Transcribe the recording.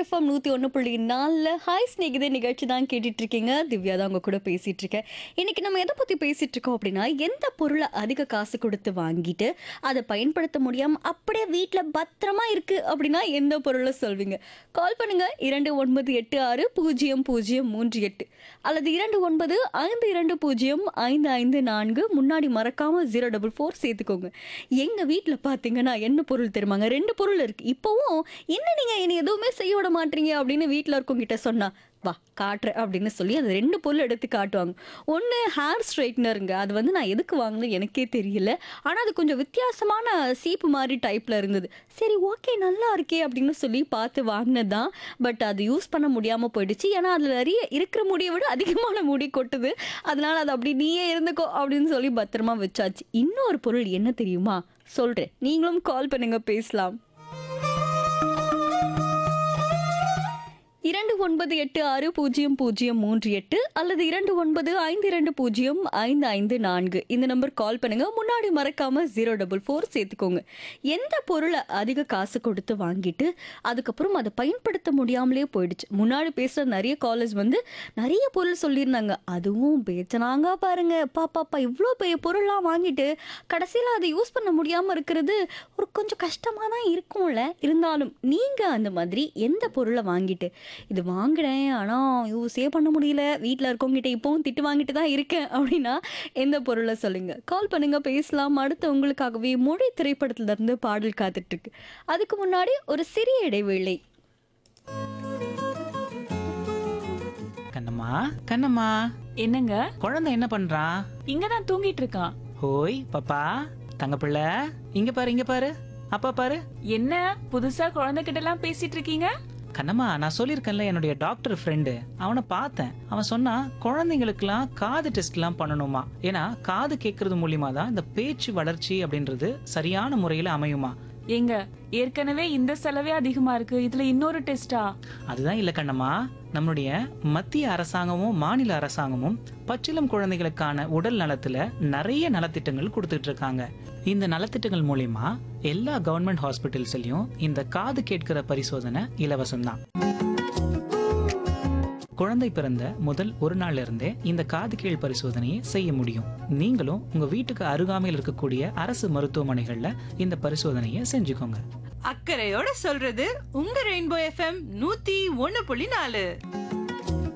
FM நூற்றி ஒன்று புள்ளி நாலில் ஹாய் ஸ்நேகிதே நிகழ்ச்சி தான் கேட்டுட்டு இருக்கீங்க திவ்யா தான் உங்க கூட பேசிட்டு இருக்கேன் இன்னைக்கு நம்ம எதை பற்றி பேசிட்டு இருக்கோம் அப்படின்னா எந்த பொருளை அதிக காசு கொடுத்து வாங்கிட்டு அதை பயன்படுத்த முடியாம அப்படியே வீட்டில் பத்திரமா இருக்கு அப்படின்னா எந்த பொருளை சொல்வீங்க கால் பண்ணுங்க இரண்டு ஒன்பது எட்டு ஆறு பூஜ்ஜியம் பூஜ்ஜியம் மூன்று எட்டு அல்லது இரண்டு ஒன்பது ஐந்து இரண்டு பூஜ்ஜியம் ஐந்து ஐந்து நான்கு முன்னாடி மறக்காம ஜீரோ டபுள் ஃபோர் சேர்த்துக்கோங்க எங்க வீட்டில் பார்த்தீங்கன்னா என்ன பொருள் தெரியுமாங்க ரெண்டு பொருள் இருக்கு இப்போவும் என்ன நீங்க என்னை எதுவுமே செய்ய விட மாட்டீங்க அப்படின்னு வீட்டில் இருக்கவங்கிட்ட சொன்னா வா காட்டுறேன் அப்படின்னு சொல்லி அந்த ரெண்டு பொருள் எடுத்து காட்டுவாங்க ஒன்று ஹேர் ஸ்ட்ரைட்னருங்க அது வந்து நான் எதுக்கு வாங்கினேன் எனக்கே தெரியல ஆனால் அது கொஞ்சம் வித்தியாசமான சீப்பு மாதிரி டைப்பில் இருந்தது சரி ஓகே நல்லா இருக்கே அப்படின்னு சொல்லி பார்த்து வாங்கினது தான் பட் அது யூஸ் பண்ண முடியாமல் போயிடுச்சு ஏன்னா அதில் நிறைய இருக்கிற முடியை விட அதிகமான முடி கொட்டுது அதனால அது அப்படி நீயே இருந்துக்கோ அப்படின்னு சொல்லி பத்திரமா வச்சாச்சு இன்னொரு பொருள் என்ன தெரியுமா சொல்கிறேன் நீங்களும் கால் பண்ணுங்க பேசலாம் இரண்டு ஒன்பது எட்டு ஆறு பூஜ்ஜியம் பூஜ்ஜியம் மூன்று எட்டு அல்லது இரண்டு ஒன்பது ஐந்து இரண்டு பூஜ்ஜியம் ஐந்து ஐந்து நான்கு இந்த நம்பர் கால் பண்ணுங்க முன்னாடி மறக்காம ஜீரோ டபுள் ஃபோர் சேர்த்துக்கோங்க எந்த பொருளை அதிக காசு கொடுத்து வாங்கிட்டு அதுக்கப்புறம் அதை பயன்படுத்த முடியாமலே போயிடுச்சு முன்னாடி பேசுகிற நிறைய காலேஜ் வந்து நிறைய பொருள் சொல்லியிருந்தாங்க அதுவும் பேச்சனாங்க பாருங்க பாப்பாப்பா இவ்வளோ பெரிய பொருள்லாம் வாங்கிட்டு கடைசியில் அதை யூஸ் பண்ண முடியாமல் இருக்கிறது ஒரு கொஞ்சம் கஷ்டமாக தான் இருக்கும்ல இருந்தாலும் நீங்கள் அந்த மாதிரி எந்த பொருளை வாங்கிட்டு இது வாங்கினேன் ஆனால் யூஸே பண்ண முடியல வீட்டில் இருக்கவங்ககிட்ட இப்போவும் திட்டு வாங்கிட்டு தான் இருக்கேன் அப்படின்னா எந்த பொருளை சொல்லுங்க கால் பண்ணுங்க பேசலாம் அடுத்து உங்களுக்காகவே மொழி திரைப்படத்துல இருந்து பாடல் காத்துட்டு இருக்கு அதுக்கு முன்னாடி ஒரு சிறிய இடைவேளை கண்ணம்மா கண்ணம்மா என்னங்க குழந்தை என்ன பண்றான் இங்கதான் தூங்கிட்டு இருக்கான் ஹோய் பாப்பா தங்கப்பிள்ளை இங்க பாரு இங்க பாரு அப்பா பாரு என்ன புதுசா குழந்தைகிட்ட எல்லாம் பேசிட்டு இருக்கீங்க கண்ணம்மா நான் சொல்லியிருக்கேன்ல என்னுடைய டாக்டர் ஃப்ரெண்டு அவனை பார்த்தேன் அவன் சொன்னா குழந்தைங்களுக்குலாம் காது டெஸ்ட்லாம் பண்ணணுமா ஏன்னா காது கேட்கறது மூலியமா தான் இந்த பேச்சு வளர்ச்சி அப்படின்றது சரியான முறையில் அமையுமா ஏங்க ஏற்கனவே இந்த செலவே அதிகமா இருக்கு இதுல இன்னொரு டெஸ்டா அதுதான் இல்ல கண்ணம்மா நம்மளுடைய மத்திய அரசாங்கமும் மாநில அரசாங்கமும் பச்சிளம் குழந்தைகளுக்கான உடல் நலத்துல நிறைய நலத்திட்டங்கள் கொடுத்துட்டு இருக்காங்க இந்த நலத்திட்டங்கள் மூலியமா எல்லா கவர்மெண்ட் ஹாஸ்பிட்டல்ஸ்லயும் இந்த காது கேட்கிற பரிசோதனை இலவசம்தான் குழந்தை பிறந்த முதல் ஒரு நாள்ல இருந்தே இந்த காது கீழ் பரிசோதனையை செய்ய முடியும் நீங்களும் உங்க வீட்டுக்கு அருகாமையில் இருக்கக்கூடிய அரசு மருத்துவமனைகள்ல இந்த பரிசோதனையை செஞ்சுக்கோங்க அக்கறையோட சொல்றது உங்க ரெயின்போ எஃப்எம் நூத்தி ஒன்னு புள்ளி நாலு